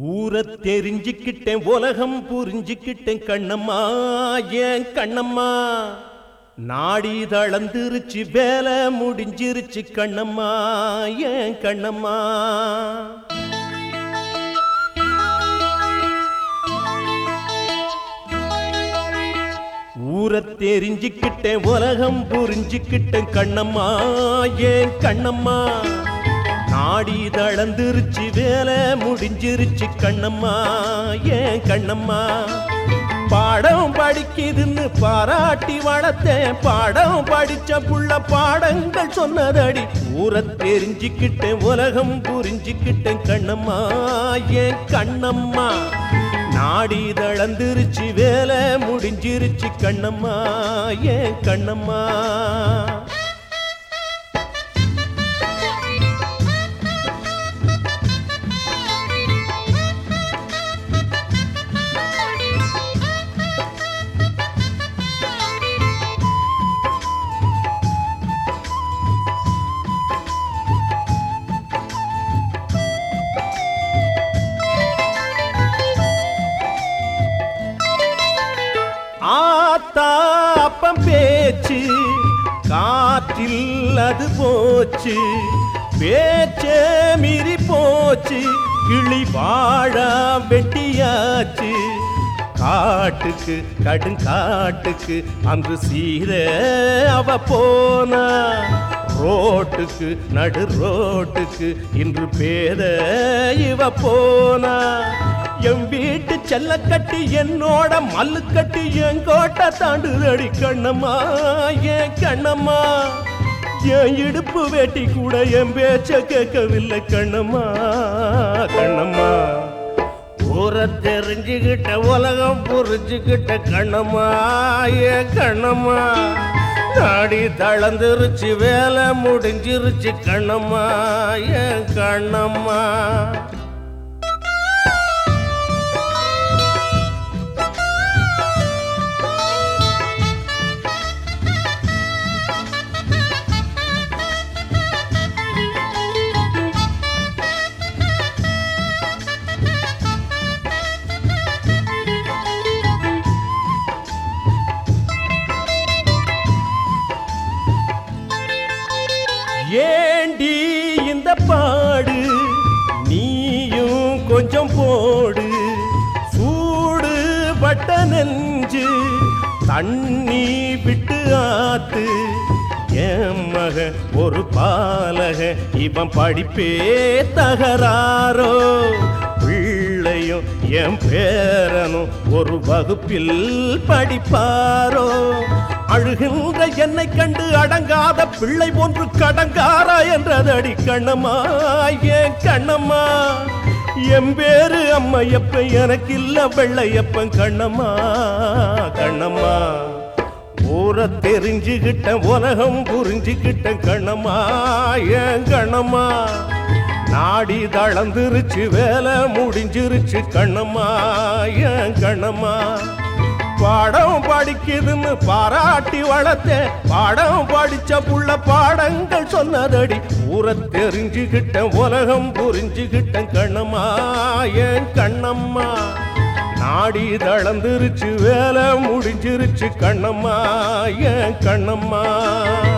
ஊரை தெரிஞ்சுக்கிட்டேன் உலகம் புரிஞ்சுக்கிட்டேன் கண்ணம்மா ஏன் கண்ணம்மா நாடி தளர்ந்துருச்சு வேலை முடிஞ்சிருச்சு கண்ணம்மா ஏன் கண்ணம்மா ஊரை தெரிஞ்சுக்கிட்டேன் உலகம் புரிஞ்சுக்கிட்டேன் கண்ணம்மா ஏன் கண்ணம்மா நாடி தளர்ந்துருச்சு வேலை முடிஞ்சிருச்சு கண்ணம்மா ஏன் கண்ணம்மா பாடம் படிக்குதுன்னு பாராட்டி வளர்த்தேன் பாடம் படிச்ச புள்ள பாடங்கள் சொன்னதடி ஊரை தெரிஞ்சுக்கிட்டேன் உலகம் புரிஞ்சுக்கிட்டேன் கண்ணம்மா ஏன் கண்ணம்மா நாடி தளர்ந்துருச்சு வேலை முடிஞ்சிருச்சு கண்ணம்மா ஏன் கண்ணம்மா ஆத்தாப்பம் பேச்சு காற்றில் அது போச்சு பேச்சே மீறி போச்சு கிளி வாழா வெட்டியாச்சு காட்டுக்கு கடுங்காட்டுக்கு அன்று சீர அவ போனா ரோட்டுக்கு நடு ரோட்டுக்கு இன்று பேத இவ போனா என் வீட்டு செல்ல கட்டி என்னோட மல்லு கட்டி என் கோட்டை தாண்டுதடி கண்ணம்மா ஏன் கண்ணம்மா என் இடுப்பு வேட்டி கூட என் பேச்ச கேட்கவில்லை கண்ணம்மா கண்ணம்மா ஊரை தெரிஞ்சுக்கிட்ட உலகம் புரிஞ்சுக்கிட்ட கண்ணம்மா ஏன் கண்ணம்மா நாடி தளர்ந்துருச்சு வேலை முடிஞ்சிருச்சு கண்ணம்மா ஏன் கண்ணம்மா ஏண்டி இந்த பாடு நீயும் கொஞ்சம் போடு சூடு பட்ட நெஞ்சு தண்ணி விட்டு ஆத்து என் மக ஒரு பாலக இவன் படிப்பே தகராறோ பிள்ளையும் என் பேரனும் ஒரு வகுப்பில் படிப்பாரோ அழுகின்ற என்னை கண்டு அடங்காத பிள்ளை போன்று கடங்காரா என்றதடி கண்ணம்மா ஏன் கண்ணம்மா என் பேரு அம்மையப்ப எனக்கு இல்ல வெள்ளையப்பன் கண்ணம்மா கண்ணம்மா ஊரை தெரிஞ்சுக்கிட்ட உலகம் புரிஞ்சுக்கிட்ட கண்ணம்மா ஏன் கண்ணம்மா நாடி தளர்ந்துருச்சு வேலை முடிஞ்சிருச்சு கண்ணம்மா ஏன் கண்ணம்மா பாடம் படிக்குதுன்னு பாராட்டி வளர்த்தேன் பாடம் படிச்ச புள்ள பாடங்கள் சொன்னதடி ஊரை தெரிஞ்சுக்கிட்ட உலகம் புரிஞ்சுக்கிட்ட கண்ணம்மா ஏன் கண்ணம்மா நாடி தளர்ந்துருச்சு வேலை முடிஞ்சிருச்சு கண்ணம்மா ஏன் கண்ணம்மா